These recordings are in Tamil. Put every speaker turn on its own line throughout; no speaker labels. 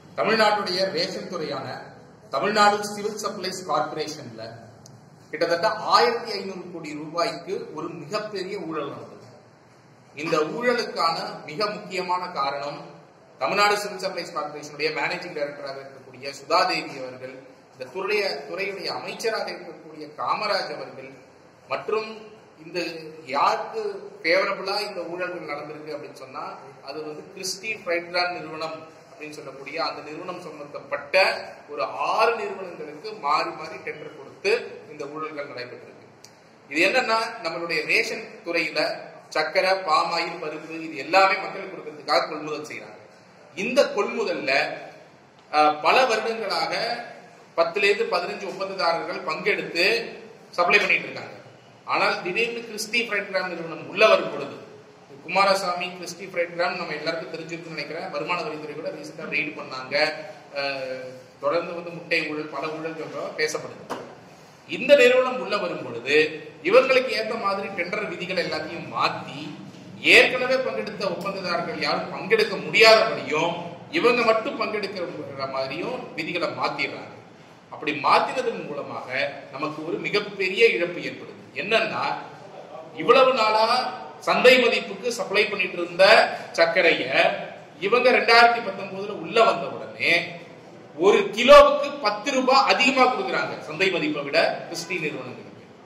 தமிழ்நாட்டுடைய ரேஷன் துறையான தமிழ்நாடு சிவில் சப்ளைஸ் கார்பரேஷன்ல கிட்டத்தட்ட ஆயிரத்தி ஐநூறு கோடி ரூபாய்க்கு ஒரு மிகப்பெரிய ஊழல் நடந்தது இந்த ஊழலுக்கான மிக முக்கியமான காரணம் தமிழ்நாடு சிவில் சப்ளைஸ் கார்பரேஷனுடைய மேனேஜிங் டைரக்டராக இருக்கக்கூடிய சுதாதேவி அவர்கள் இந்த துறைய துறையுடைய அமைச்சராக இருக்கக்கூடிய காமராஜ் அவர்கள் மற்றும் இந்த யாருக்கு ஃபேவரபிளா இந்த ஊழல்கள் நடந்திருக்கு அப்படின்னு சொன்னா அது வந்து கிறிஸ்டி ஃபிரைட்ரான் நிறுவனம் அப்படின்னு சொல்லக்கூடிய அந்த நிறுவனம் சம்பந்தப்பட்ட ஒரு ஆறு நிறுவனங்களுக்கு மாறி மாறி டெண்டர் கொடுத்து இந்த ஊழல்கள் நடைபெற்றிருக்கு இது என்னன்னா நம்மளுடைய ரேஷன் துறையில சக்கரை பாமாயில் பருப்பு இது எல்லாமே மக்களுக்கு கொடுக்கறதுக்காக கொள்முதல் செய்யறாங்க இந்த கொள்முதல்ல அஹ், பல வருடங்களாக பத்துல இருந்து பதினஞ்சு ஒப்பந்ததாரர்கள் பங்கெடுத்து சப்ளை பண்ணிட்டு இருக்காங்க ஆனால் திடீர்னு கிறிஸ்டி ஃபிரைட்ராம் நிறுவனம் உள்ள வரும் பொழுது குமாரசாமி கிறிஸ்டி ஃபிரைட்ராம் நம்ம எல்லாருக்கும் தெரிஞ்சிருக்குன்னு நினைக்கிறேன் வருமான வரித்துறை கூட ரீசெண்டா ரெய்டு பண்ணாங்க அஹ், தொடர்ந்து வந்து முட்டை ஊழல் பல ஊழல்கள் பேசப்படுது இந்த நிறுவனம் உள்ள வரும் பொழுது இவங்களுக்கு ஏத்த மாதிரி டெண்டர் விதிகள் எல்லாத்தையும் மாத்தி ஏற்கனவே பங்கெடுத்த ஒப்பந்ததாரர்கள் யாரும் பங்கெடுக்க முடியாதபடியும் இவங்க மட்டும் பங்கெடுக்கிற மாதிரியும் விதிகளை மாத்திடுறாங்க அப்படி மாத்தினதன் மூலமாக நமக்கு ஒரு மிகப்பெரிய இழப்பு ஏற்படுது என்னன்னா இவ்வளவு நாளா சந்தை மதிப்புக்கு சப்ளை பண்ணிட்டு இருந்த சர்க்கரைய இவங்க ரெண்டாயிரத்தி பத்தொன்பதுல உள்ள வந்த உடனே ஒரு கிலோவுக்கு பத்து ரூபாய் அதிகமா கொடுக்குறாங்க சந்தை மதிப்பை விட கிறிஸ்டி நிறுவனங்களுக்கு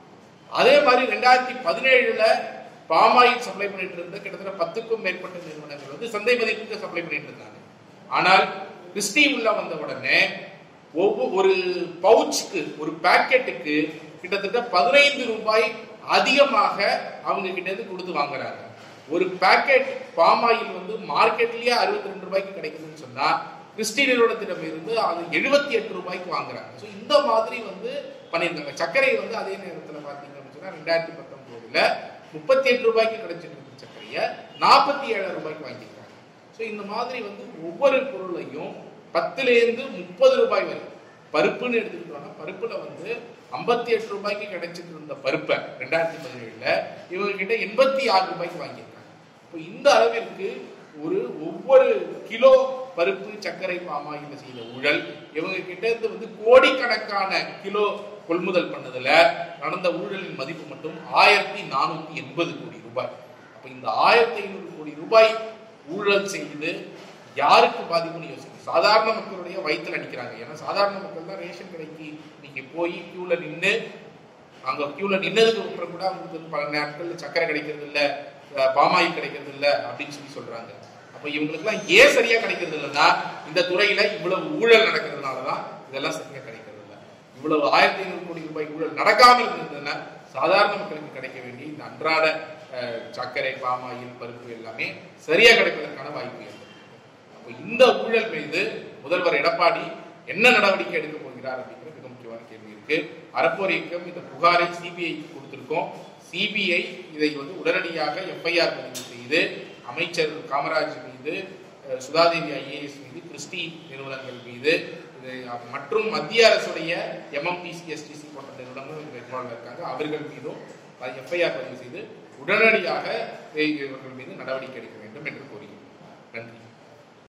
அதே மாதிரி ரெண்டாயிரத்தி பதினேழுல பாமாயில் சப்ளை பண்ணிட்டு இருந்த கிட்டத்தட்ட பத்துக்கும் மேற்பட்ட நிறுவனங்கள் வந்து சந்தை மதிப்புக்கு சப்ளை பண்ணிட்டு இருந்தாங்க ஆனால் கிறிஸ்டி உள்ள வந்த உடனே ஒவ்வொரு ஒரு பவுச்சுக்கு ஒரு பாக்கெட்டுக்கு கிட்டத்தட்ட பதினைந்து ரூபாய் அதிகமாக அவங்க கிட்ட இருந்து கொடுத்து வாங்குறாங்க ஒரு பாக்கெட் பாமாயில் வந்து மார்க்கெட்லயே அறுபத்தி ரெண்டு ரூபாய்க்கு கிடைக்குதுன்னு சொன்னா கிறிஸ்டி நிறுவனத்திடம் இருந்து அது எழுபத்தி எட்டு ரூபாய்க்கு வாங்குறாங்க ஸோ இந்த மாதிரி வந்து பண்ணியிருக்காங்க சர்க்கரை வந்து அதே நேரத்தில் பார்த்தீங்க அப்படின்னு சொன்னா ரெண்டாயிரத்தி பத்தொன்பதுல முப்பத்தி எட்டு ரூபாய்க்கு கிடைச்சிட்டு இருந்த சர்க்கரையை நாற்பத்தி ஏழு ரூபாய்க்கு வாங்கியிருக்காங்க ஸோ இந்த மாதிரி வந்து ஒவ்வொரு பொருளையும் பத்துல இருந்து முப்பது ரூபாய் வரை பருப்புன்னு எடுத்துக்கிட்டோம்னா பருப்புல வந்து ஐம்பத்தி எட்டு ரூபாய்க்கு கிடைச்சிட்டு இருந்த பருப்பை ரெண்டாயிரத்தி பதினேழுல இவங்க கிட்ட எண்பத்தி ஆறு ரூபாய்க்கு வாங்கியிருக்காங்க இப்போ இந்த அளவிற்கு ஒரு ஒவ்வொரு கிலோ பருப்பு சர்க்கரை பாமாயில் செய்த ஊழல் இவங்க கிட்ட இருந்து வந்து கோடிக்கணக்கான கிலோ கொள்முதல் பண்ணதுல நடந்த ஊழலின் மதிப்பு மட்டும் ஆயிரத்தி நானூத்தி எண்பது கோடி ரூபாய் அப்ப இந்த ஆயிரத்தி ஐநூறு கோடி ரூபாய் ஊழல் செய்து யாருக்கு பாதிப்புன்னு யோசிக்கணும் சாதாரண மக்களுடைய வயிற்றுல அடிக்கிறாங்க ஏன்னா சாதாரண மக்கள் தான் ரேஷன் கடைக்கு நீங்க போய் கியூல நின்று அங்க கியூல நின்னதுக்கு அப்புறம் கூட அவங்களுக்கு வந்து பல நாட்கள்ல சக்கரை கிடைக்கிறது இல்ல அஹ் பாமாயில் கிடைக்கிறது இல்ல அப்படின்னு சொல்லி சொல்றாங்க அப்ப இவங்களுக்குலாம் ஏன் சரியா கிடைக்கிறது இல்லைன்னா இந்த துறையில இவ்வளவு ஊழல் நடக்கிறதுனாலதான் இதெல்லாம் சரியா கிடைக்கிறது இல்ல இவ்வளவு ஆயிரத்தி ஐநூறு கோடி ரூபாய் ஊழல் நடக்காமல் இருந்ததுன்னா சாதாரண மக்களுக்கு கிடைக்க வேண்டிய இந்த அன்றாட அஹ், சர்க்கரை பாமாயில் பருப்பு எல்லாமே சரியா கிடைப்பதற்கான வாய்ப்பு ஏற்படும் அப்போ இந்த ஊழல் மீது முதல்வர் எடப்பாடி என்ன நடவடிக்கை எடுக்க போகிறார் அப்படிங்கிற மிக முக்கியமான கேள்வி இருக்கு அறப்போர் இயக்கம் இந்த புகாரை சிபிஐக்கு கொடுத்திருக்கோம் சிபிஐ இதை வந்து உடனடியாக எஃப்ஐஆர் பதிவு செய்து அமைச்சர் காமராஜ் மீது அஹ், சுதாதேவி ஐஏஎஸ் மீது கிறிஸ்டி நிறுவனங்கள் மீது இது மற்றும் மத்திய அரசுடைய எம்எம்பிசி எஸ்டிசி போன்ற நிறுவனங்கள் இந்த இன்வால்வ் இருக்காங்க அவர்கள் மீதும் எஃப்ஐஆர் பதிவு செய்து உடனடியாக இவர்கள் மீது நடவடிக்கை எடுக்க வேண்டும் என்று கூறி